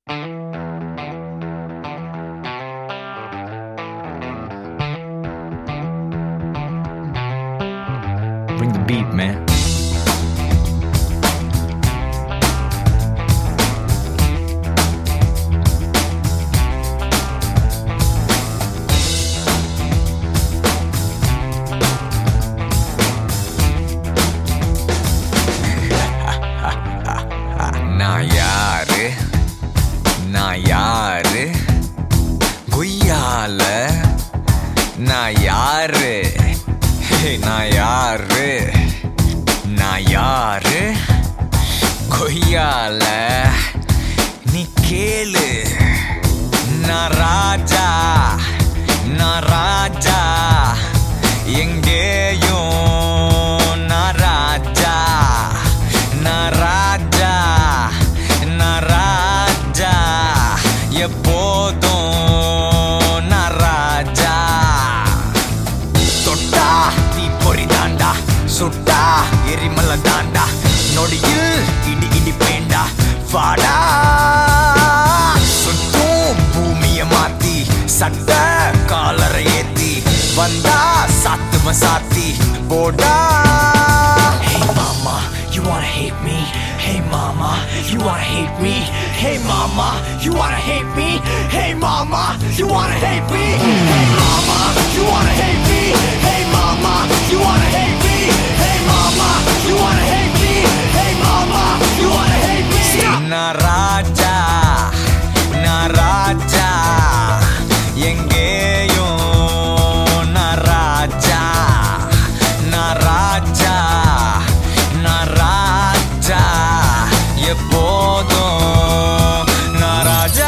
Bring the beat, man. நான் யாரு நான் யாரு குய்யால நான் யாரு ஹே, நான் யாரு நான் யாரு கொய்யால நீ கேளு நான் ராஜா நான் ராஜா எங்கேயும் நான் ராஜா நான் ராஜா நான் ராஜா எப்போதும் நான் ராஜா தொட்டா தீ பொறி தாண்டா சுட்டா எரிமலை தாண்டா நொடியில் இடி இடி பேண்டா வாடா சுட்டும் பூமிய மாத்தி சட்ட காலரை ஏத்தி வந்தா சாத்துவ சாத்தி போடா Hey mama, you wanna hate me? Hey mama, you wanna hate me? Hey mama, you wanna hate me? Hey mama, you wanna hate me? Hey mama, you wanna hate me? Hey mama, you wanna hate me? Hey mama, you wanna hate me? Hey mama, you wanna hate me? Stop! நான் ராஜா நான் ராஜா எங்கேயும் நான் ராஜா நான் ராஜா நான் ராஜா எப்போதும் நான் ராஜா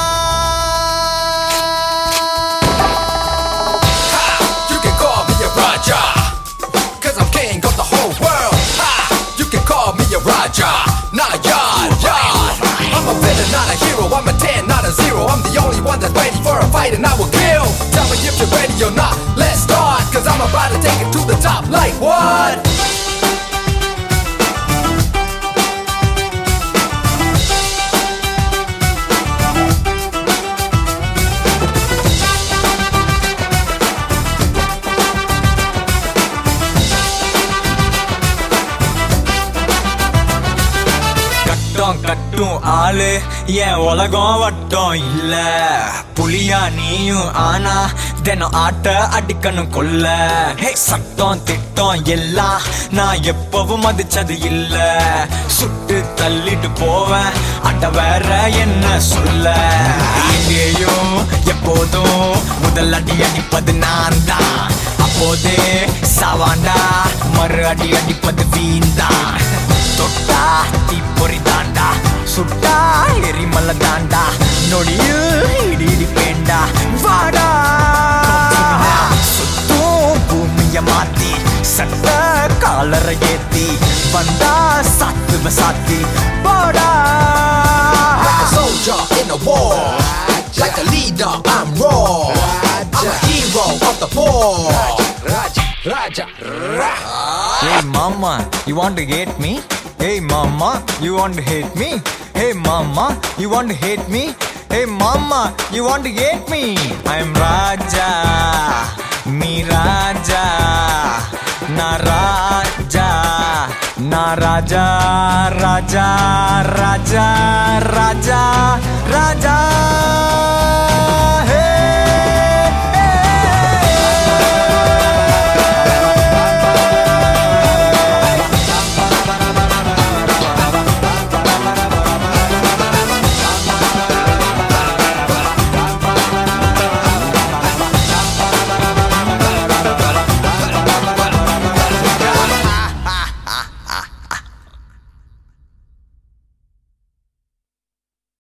You can call me a Raja, cause I'm king of the whole world. Ha! You can call me a Raja, not a yard, yard. I'm a villain, not a hero. I'm a 10, not a zero. I'm the only one that's ready for a fight and I will kill. Tell me if you're ready or not. Let's start, cause I'm about to take it to the top. Like what? கட்டம் கட்டும் ஆளு என் உலகம் வட்டம் இல்ல புலியா நீயும் ஆனா தினம் ஆட்ட அடிக்கணும் கொல்ல ஹே சட்டம் திட்டம் எல்லாம் நான் எப்பவும் மதிச்சது இல்ல சுட்டு தள்ளிட்டு போவேன் அட வேற என்ன சொல்ல எங்கேயும் எப்போதும் முதல் அடி அடிப்பது நான் தான் அப்போதே சாவாண்டா மறு அடி அடிப்பது வீந்தான் தொட்டா தீப்பொறி தாண்டா சுட்டா எரிமலை தாண்டா நொடியில் இடி இடி பேண்டா வாடா சுத்தும் பூமிய மாத்தி சட்ட காலரை ஏத்தி வந்தா சாத்துவ சாத்தி போடா Like a soldier in a war. Like a leader, I'm raw. I'm a hero of the poor. Raja, Raja, Raja. Hey mama, you want to hate me? Hey mama, you want to hate me? Hey mama, you want to hate me? Hey mama, you want to hate me? I'm Raja, me Raja, na Raja, na Raja, Raja, Raja, Raja.